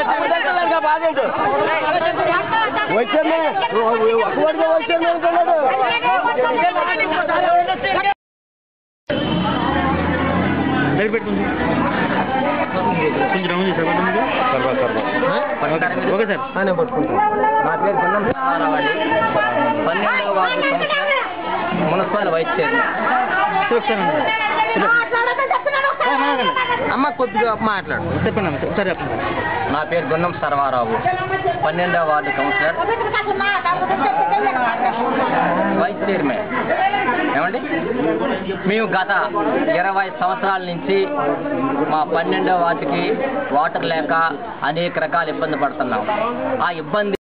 వచ్చామే ఒక్కడిగా వచ్చామే అనుకున్నాడు సరిపెట్టుంది కొంచెం రౌండ్ చేశారు ఓకే సార్ అనే పట్టుకుంటాను నా పేరు గున్నం రావాలి పన్నెండవ ward councillor municipal vice chairman అమ్మ కొద్దిగా మాట్లాడు చెప్పండి అమ్మ సరే చెప్పండి నా పేరు గున్నం సర్వారావు పన్నెండవ వార్డు కౌన్సిలర్ వైస్ చైర్మన్ ఏమండి మేము గత ఇరవై సంవత్సరాల నుంచి మా పన్నెండవ వార్డుకి వాటర్ లేక అనేక రకాల ఇబ్బంది పడుతున్నాం ఆ ఇబ్బంది